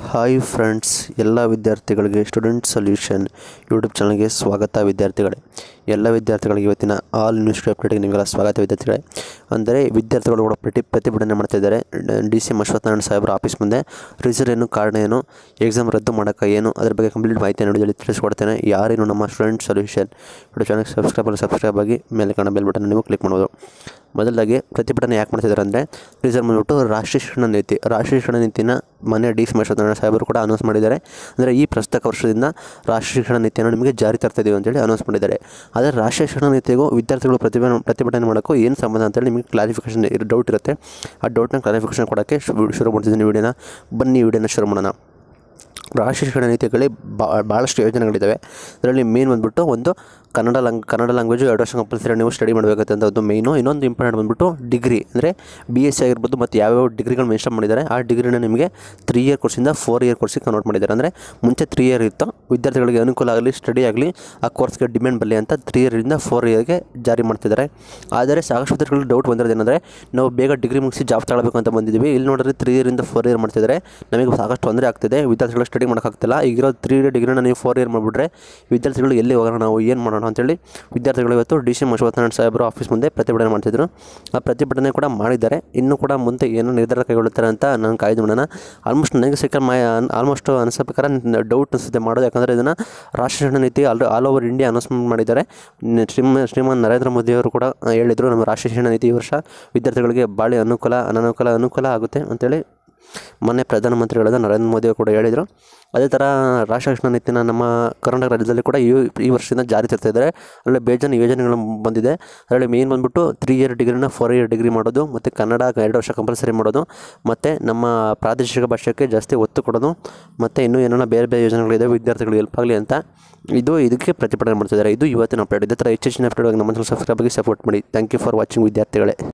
hi friends ಎಲ್ಲ ವಿದ್ಯಾರ್ಥಿಗಳಿಗೆ student solution YouTube ಚಾನಲ್ಗೆ ಸ್ವಾಗತ ವಿದ್ಯಾರ್ಥಿಗಳೇ ಎಲ್ಲ ವಿದ್ಯಾರ್ಥಿಗಳಿಗೆ ಇವತ್ತಿನ ಆಲ್ ನ್ಯೂಸ್ ಅಪ್ಡೇಟ್ಗೆ ನಿಮಗೆಲ್ಲ ಸ್ವಾಗತ ವಿದ್ಯಾರ್ಥಿಗಳೇ ಅಂದರೆ ವಿದ್ಯಾರ್ಥಿಗಳು ಕೂಡ ಪ್ರತಿ ಪ್ರತಿಭಟನೆ ಮಾಡ್ತಾ ಇದ್ದಾರೆ ಡಿ ಸಿ ಎಮ್ ಅಶ್ವತ್ಥನಾರಾಯಣ ಸಾಹೇಬ್ರ ಆಫೀಸ್ ಮುಂದೆ ರೀಸನ್ ಏನು ಕಾರಣ ಏನು ಎಕ್ಸಾಮ್ ರದ್ದು ಮಾಡೋಕ್ಕೆ ಏನು ಅದ್ರ ಬಗ್ಗೆ ಕಂಪ್ಲೀಟ್ ಮಾಹಿತಿ ನೋಡಿ ತಿಳಿಸ್ಕೊಡ್ತೇನೆ ಯಾರೇನು ನಮ್ಮ ಸ್ಟೂಡೆಂಟ್ ಸೊಲ್ಯೂಷನ್ ಯೂಟ್ಯೂಬ್ ಚಾನಲ್ಗೆ ಸಬ್ಸ್ಕ್ರೈಬ್ ಆಗಿ ಸಬ್ಸ್ಕ್ರೈಬ್ ಆಗಿ ಮೇಲೆ ಕಾಣೋ ಬೆಲ್ ಬಟನ್ ನೀವು ಕ್ಲಿಕ್ ಮಾಡ್ಬೋದು ಮೊದಲಾಗಿ ಪ್ರತಿಭಟನೆ ಯಾಕೆ ಮಾಡ್ತಿದ್ದಾರೆ ಅಂದರೆ ರೀಸನ್ ಬಂದ್ಬಿಟ್ಟು ರಾಷ್ಟ್ರೀಯ ಶಿಕ್ಷಣ ನೀತಿ ರಾಷ್ಟ್ರೀಯ ಶಿಕ್ಷಣ ನೀತಿನ ಮನೆ ಡಿ ಸಿ ಅಶ್ವತ್ಥನಾರಾಯಣ ಸಾಹೇಬರು ಕೂಡ ಅನೌನ್ಸ್ ಮಾಡಿದ್ದಾರೆ ಅಂದರೆ ಈ ಪ್ರಸಕ್ತ ವರ್ಷದಿಂದ ರಾಷ್ಟ್ರೀಯ ಶಿಕ್ಷಣ ನೀತಿಯನ್ನು ನಿಮಗೆ ಜಾರಿ ತರ್ತಾ ಇದೀವಿ ಅಂತೇಳಿ ಅನೌನ್ಸ್ ಮಾಡಿದ್ದಾರೆ ಆದರೆ ರಾಷ್ಟ್ರೀಯ ಶಿಕ್ಷಣ ನೀತಿಗೂ ವಿದ್ಯಾರ್ಥಿಗಳು ಪ್ರತಿಭಟನೆ ಪ್ರತಿಭಟನೆ ಮಾಡೋಕ್ಕೂ ಏನು ಸಂಬಂಧ ಅಂತೇಳಿ ನಿಮಗೆ ಕ್ಲಾರಿಫಿಕೇಷನ್ ಡೌಟ್ ಇರುತ್ತೆ ಆ ಡೌಟ್ನ ಕ್ಲಾರಿಫಿಕೇಷನ್ ಕೊಡೋಕ್ಕೆ ಶು- ಶುರು ಮಾಡ್ತಿದ್ದೀನಿ ವಿಡಿಯೋನ ಬನ್ನಿ ವಿಡಿಯೋನ ಶುರು ಮಾಡೋಣ ರಾಷ್ಟ್ರೀಯ ಶಿಕ್ಷಣ ನೀತಿಗಳಲ್ಲಿ ಭಾಳಷ್ಟು ಯೋಜನೆಗಳಿದ್ದಾವೆ ಅದರಲ್ಲಿ ಮೇನ್ ಬಂದ್ಬಿಟ್ಟು ಒಂದು ಕನ್ನಡ ಲ್ಯಾಂಗ್ ಕನ್ನಡ ಲ್ಯಾಂಗ್ವೇಜು ಎರಡು ವರ್ಷ ಕಂಪಲ್ಸರಿ ನೀವು ಸ್ಟಡಿ ಮಾಡಬೇಕಂತ ಒಂದು ಮೇಯ್ನು ಇನ್ನೊಂದು ಇಂಪಾರ್ಟೆಂಟ್ ಬಂದ್ಬಿಟ್ಟು ಡಿಗ್ರಿ ಅಂದರೆ ಬಿ ಎಸ್ ಸಿ ಆಗಿರ್ಬೋದು ಮತ್ತು ಯಾವ್ಯಾವ ಡಿಗ್ರಿಗಳು ಮೆನ್ಷನ್ ಮಾಡಿದ್ದಾರೆ ಆ ಡಿಗ್ರಿನ ನಿಮಗೆ ತ್ರೀ ಇಯರ್ ಕೋರ್ಸಿಂದ ಫೋರ್ ಇಯರ್ ಕೋರ್ಸಿಗೆ ಕನ್ವರ್ಟ್ ಮಾಡಿದ್ದಾರೆ ಅಂದರೆ ಮುಂಚೆ ತ್ರೀ ಇಯರ್ ಇತ್ತು ವಿದ್ಯಾರ್ಥಿಗಳಿಗೆ ಅನುಕೂಲ ಆಗಲಿ ಸ್ಟಡಿ ಆಗಲಿ ಆ ಕೋರ್ಸ್ಗೆ ಡಿಮ್ಯಾಂಡ್ ಬರಲಿ ಅಂತ ತ್ರೀ ಇಯರಿಂದ ಫೋರ್ ಇಯರ್ಗೆ ಜಾರಿ ಮಾಡ್ತಿದ್ದಾರೆ ಆದರೆ ಸಾಕಷ್ಟು ವಿದ್ಯಾರ್ಥಿಗಳಿಗೆ ಡೌಟ್ ಬಂದಿರೋದು ಏನಂದರೆ ನಾವು ಬೇಗ ಡಿಗ್ರಿ ಮುಗಿಸಿ ಜಾಬ್ ತಗೊಳ್ಬೇಕು ಅಂತ ಬಂದಿದ್ದೀವಿ ಇಲ್ಲಿ ನೋಡಿದ್ರೆ ತ್ರೀ ಇಯರಿಂದ ಫೋರ್ ಇಯರ್ ಮಾಡ್ತಿದ್ದಾರೆ ನಮಗೆ ಸಾಕಷ್ಟು ತೊಂದರೆ ಆಗ್ತಿದೆ ವಿದ್ಯಾರ್ಥಿಗಳು ಸ್ಟಡಿ ಮಾಡೋಕ್ಕಾಗ್ತಿಲ್ಲ ಈಗಿರೋ ತ್ರೀ ಇಯರ್ ಡಿಗ್ರಿನ ನೀವು ಫೋರ್ ಇಯರ್ ಮಾಡಿಬಿಟ್ರೆ ವಿದ್ಯಾರ್ಥಿಗಳು ಎಲ್ಲಿ ಹೋಗೋಣ ನಾವು ಏನು ಮಾಡೋಣ ಅಂತೇಳಿ ವಿದ್ಯಾರ್ಥಿಗಳು ಇವತ್ತು ಡಿ ಸಿ ಅಶ್ವತ್ಥನಾರಾಯಣ ಸಾಹೇಬರು ಆಫೀಸ್ ಮುಂದೆ ಪ್ರತಿಭಟನೆ ಮಾಡ್ತಿದ್ರು ಆ ಪ್ರತಿಭಟನೆ ಕೂಡ ಮಾಡಿದ್ದಾರೆ ಇನ್ನೂ ಕೂಡ ಮುಂದೆ ಏನು ನಿರ್ಧಾರ ಕೈಗೊಳ್ಳುತ್ತಾರೆ ಅಂತ ನಾನು ಕಾಯ್ದು ಮಾಡೋಣ ಆಲ್ಮೋಸ್ಟ್ ನನಗೆ ಸಿಕ್ಕ ಮಾ ಆಲ್ಮೋಸ್ಟ್ ಅನಿಸೋ ಪ್ರಕಾರ ಡೌಟ್ ಅನಿಸುತ್ತೆ ಮಾಡೋದು ಯಾಕಂದರೆ ಇದನ್ನು ರಾಷ್ಟ್ರೀಯ ಶಿಕ್ಷಣ ನೀತಿ all all over India announcement ಮಾಡಿದ್ದಾರೆ ನ- ಶ್ರೀಮ ಶ್ರೀಮಾನ್ ನರೇಂದ್ರ ಮೋದಿಯವರು ಕೂಡ ಆ, ಹೇಳಿದರು ನಮ್ಮ ರಾಷ್ಟ್ರೀಯ ಶಿಕ್ಷಣ ನೀತಿ ಈ ವರ್ಷ ವಿದ್ಯಾರ್ಥಿಗಳಿಗೆ ಭಾಳ ಅನುಕೂಲ ಅನನುಕೂಲ ಅನುಕೂಲ ಆಗುತ್ತೆ ಅಂತೇಳಿ ಮೊನ್ನೆ ಪ್ರಧಾನಮಂತ್ರಿಗಳಾದ ನರೇಂದ್ರ ಮೋದಿ ಅವರು ಕೂಡ ಹೇಳಿದರು ಅದೇ ಥರ ರಾಷ್ಟ್ರೀಯ ಶಿಕ್ಷಣ ನೀತಿನ ನಮ್ಮ ಕರ್ನಾಟಕ ರಾಜ್ಯದಲ್ಲಿ ಕೂಡ ಈ ಈ ವರ್ಷದಿಂದ ಜಾರಿ ತರ್ತಾ ಇದ್ದಾರೆ ಅದರಲ್ಲಿ ಬೇಜಾನ್ ಯೋಜನೆಗಳು ಬಂದಿದೆ ಅದರಲ್ಲಿ ಮೇನ್ ಬಂದ್ಬಿಟ್ಟು ತ್ರೀ ಇಯರ್ ಡಿಗ್ರಿನ ಫೋರ್ ಇಯರ್ ಡಿಗ್ರಿ ಮಾಡೋದು ಮತ್ತು ಕನ್ನಡ ಎರಡು ವರ್ಷ ಕಂಪಲ್ಸರಿ ಮಾಡೋದು ಮತ್ತು ನಮ್ಮ ಪ್ರಾದೇಶಿಕ ಭಾಷೆಗೆ ಜಾಸ್ತಿ ಒತ್ತು ಕೊಡೋದು ಮತ್ತು ಇನ್ನೂ ಏನೇನೋ ಬೇರೆ ಬೇರೆ ಯೋಜನೆಗಳಿದೆ ವಿದ್ಯಾರ್ಥಿಗಳಿಗೆ ಹೆಲ್ಪ್ ಆಗಲಿ ಅಂತ ಇದು ಇದಕ್ಕೆ ಪ್ರತಿಭಟನೆ ಮಾಡ್ತಿದ್ದಾರೆ ಇದು ಇವತ್ತಿನ ಅಪ್ಡೇಟ್ ಇದೇ ಥರ ಹೆಚ್ಚಿನ ಅಪ್ಡೇಟ್ ನಮ್ಮ ಸಬ್ಸ್ಕ್ರೈಬ್ ಆಗಿ ಸಪೋರ್ಟ್ ಮಾಡಿ ಥ್ಯಾಂಕ್ ಯು ಫಾರ್ ವಾಚಿಂಗ್ ವಿದ್ಯಾರ್ಥಿಗಳೇ